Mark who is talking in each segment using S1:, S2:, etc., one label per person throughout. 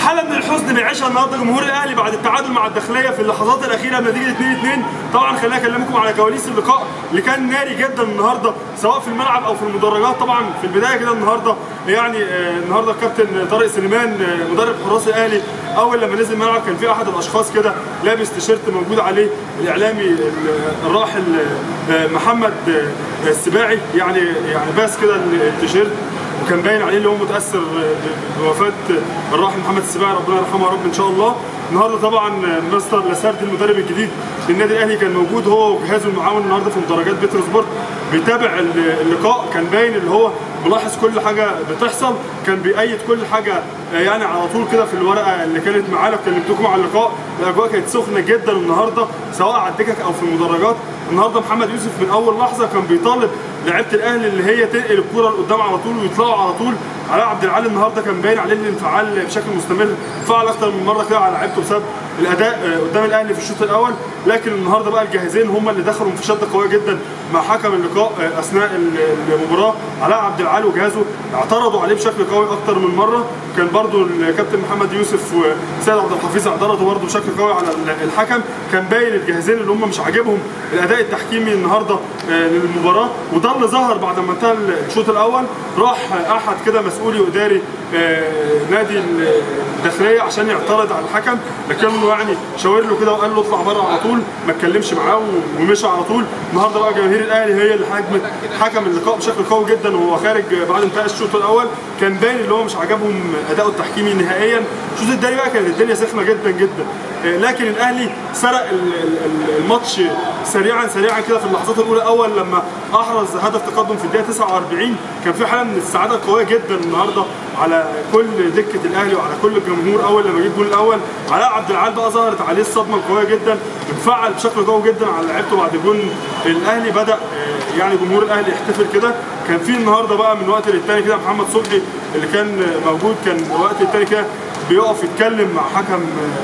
S1: حاله من الحزن بيعيشها النهارده جمهور الاهلي بعد التعادل مع الداخليه في اللحظات الاخيره بنتيجه 2 2 طبعا خليني اكلمكم على كواليس اللقاء اللي كان ناري جدا النهارده سواء في الملعب او في المدرجات طبعا في البدايه كده النهارده يعني آه، النهارده الكابتن طارق سليمان آه، مدرب حراس الاهلي اول لما نزل الملعب كان في احد الاشخاص كده لابس تيشيرت موجود عليه الاعلامي ال- الراحل آه، محمد آه، السباعي يعني يعني باس كده التيشيرت وكان باين عليه اللي هو متاثر ب- بوفاه الراحل محمد السباعي ربنا يرحمه يا رب ان شاء الله النهارده طبعا مستر لاسارتي المدرب الجديد للنادي الاهلي كان موجود هو وجهازه المعاون النهارده في مدرجات بيتر سبورت بيتابع ال- اللقاء كان باين اللي هو ملاحظ كل حاجه بتحصل كان بيأيد كل حاجه آه، يعني على طول كده في الورقه اللي كانت معانا كلمتكم على اللقاء الاجواء كانت سخنه جدا النهارده سواء على الدكك او في المدرجات النهارده محمد يوسف من اول لحظه كان بيطالب لعيبه الاهلي اللي هي تنقل الكوره لقدام على طول ويطلعوا على طول علاء عبد العال النهارده كان باين عليه الانفعال بشكل مستمر فعل اكتر من مره كده على لعيبته بسبب الاداء آه، قدام الاهلي في الشوط الاول لكن النهارده بقى الجاهزين هم اللي دخلوا في شده قويه جدا مع حكم اللقاء آه، اثناء ال- المباراه علاء عبد العال وجهازه اعترضوا عليه بشكل قوي اكتر من مره كان برضو الكابتن محمد يوسف وسيد عبد الحفيظ اعترضوا برضو بشكل قوي على ال- الحكم كان باين الجاهزين اللي هم مش عاجبهم الاداء التحكيمي النهارده آه، للمباراه وده اللي ظهر بعد ما انتهى الشوط الاول راح احد كده مسؤولي واداري آه، نادي الداخليه عشان يعترض على الحكم لكنه يعني شاور له كده وقال له اطلع بره على طول ما اتكلمش معاه ومشى على طول النهارده بقى جماهير الاهلي هي اللي حكمت حكم اللقاء بشكل قوي جدا وهو خارج بعد انتهاء الشوط الاول كان باين اللي هو مش عجبهم اداؤه التحكيمي نهائيا الشوط الثاني بقى كانت الدنيا سخنه جدا جدا آه، لكن الاهلي سرق ال- ال- ال- الماتش سريعا سريعا كده في اللحظات الاولى اول لما احرز هدف تقدم في الدقيقه 49 كان في حاله من السعاده القويه جدا النهارده على كل دكه الاهلي وعلى كل الجمهور اول لما جه الجول الاول علاء عبد العال بقى ظهرت عليه الصدمه القويه جدا انفعل بشكل قوي جدا على لعيبته بعد جول الاهلي بدا آه، يعني جمهور الاهلي يحتفل كده كان في النهارده بقى من وقت للتاني كده محمد صبحي اللي كان موجود كان وقت التاني كده بيقف يتكلم مع حكم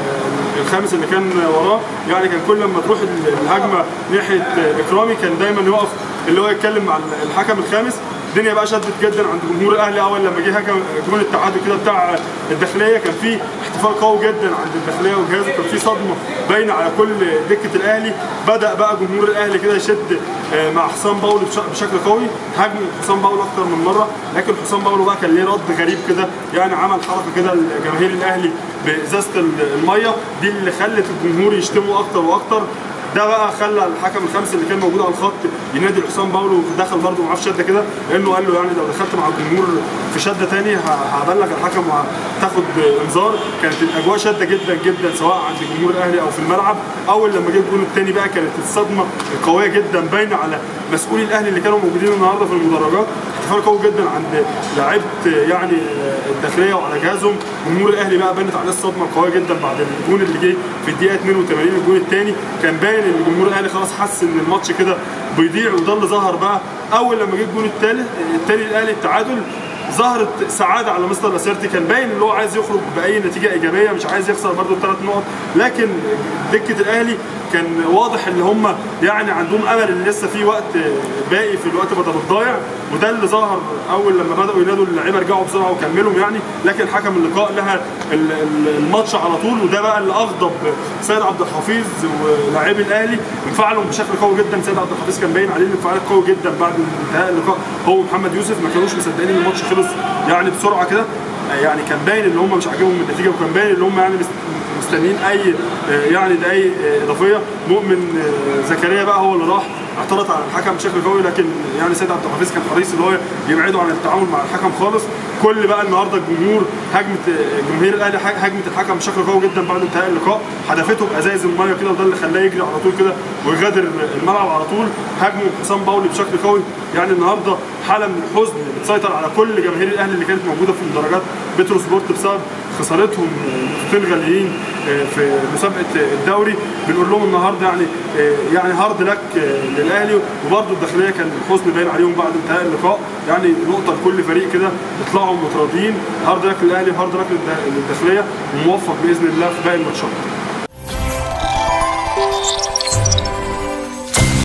S1: آه، الخامس اللي كان وراه يعني كان كل لما تروح الهجمه ناحيه اكرامي كان دايما يقف اللي هو يتكلم مع الحكم الخامس الدنيا بقى شدت جدا عند جمهور الاهلي اول لما جه هجم جول التعادل كده بتاع الداخليه كان في احتفال قوي جدا عند الداخليه وجهازه كان في صدمه باينه على كل دكه الاهلي بدا بقى جمهور الاهلي كده يشد آه، مع حسام باولو بش- بشكل قوي هاجم حسام باولو اكتر من مره لكن حسام باولو بقى كان ليه رد غريب كده يعني عمل حركه كده لجماهير الاهلي بازازه الميه دي اللي خلت الجمهور يشتموا اكتر واكتر ده بقى خلى الحكم الخامس اللي كان موجود على الخط ينادي حسام باولو دخل برضه معاه في شده كده لانه قال له يعني لو دخلت مع الجمهور في شده تاني ه- هبلغ الحكم وهتاخد انذار كانت الاجواء شده جدا جدا سواء عند جمهور الاهلي او في الملعب اول لما جه الجول الثاني بقى كانت الصدمه القويه جدا باينه على مسؤولي الاهلي اللي كانوا موجودين النهارده في المدرجات احتفال قوي جدا عند لعيبه يعني الداخليه وعلى جهازهم جمهور الاهلي بقى بانت عليه الصدمه القويه جدا بعد الجون اللي جه في الدقيقه 82 الجون الثاني كان باين ان جمهور الاهلي خلاص حس ان الماتش كده بيضيع وده اللي ظهر بقى اول لما جه الجون الثالث الثاني الاهلي التعادل ظهرت سعاده على مستر لاسيرتي كان باين ان هو عايز يخرج باي نتيجه ايجابيه مش عايز يخسر برده الثلاث نقط لكن دكه الاهلي كان واضح ان هم يعني عندهم امل ان لسه في وقت باقي في الوقت بدل الضايع وده اللي ظهر اول لما بداوا ينادوا اللعيبه ارجعوا بسرعه وكملوا يعني لكن حكم اللقاء لها ال- ال- الماتش على طول وده بقى اللي اغضب سيد عبد الحفيظ ولاعبي الاهلي انفعلوا بشكل قوي جدا سيد عبد الحفيظ كان باين عليه الانفعال قوي جدا بعد انتهاء اللقاء هو ومحمد يوسف ما كانوش مصدقين ان الماتش خلص يعني بسرعه كده يعني كان باين ان هم مش عاجبهم النتيجه وكان باين ان هم يعني مست- مستنيين اي آه، يعني دقايق آه، اضافيه مؤمن آه، زكريا بقى هو اللي راح اعترض على الحكم بشكل قوي لكن يعني سيد عبد الحفيظ كان حريص ان هو يبعده عن التعامل مع الحكم خالص كل بقى النهارده الجمهور هجمه آه، جماهير الاهلي ح- هجمه الحكم بشكل قوي جدا بعد انتهاء اللقاء حدفته بازايز الميه كده وده اللي خلاه يجري على طول كده ويغادر الملعب على طول هاجمه حسام باولي بشكل قوي يعني النهارده حاله من الحزن بتسيطر على كل جماهير الاهلي اللي كانت موجوده في مدرجات بترو سبورت بسبب خسارتهم نقطتين غاليين آه، في مسابقه الدوري بنقول لهم النهارده يعني آه، يعني هارد لك آه، للاهلي وبرده الداخليه كان الحزن باين عليهم بعد انتهاء اللقاء يعني نقطه لكل فريق كده يطلعوا متراضيين هارد لك للاهلي وهارد لك للداخليه وموفق باذن الله في باقي الماتشات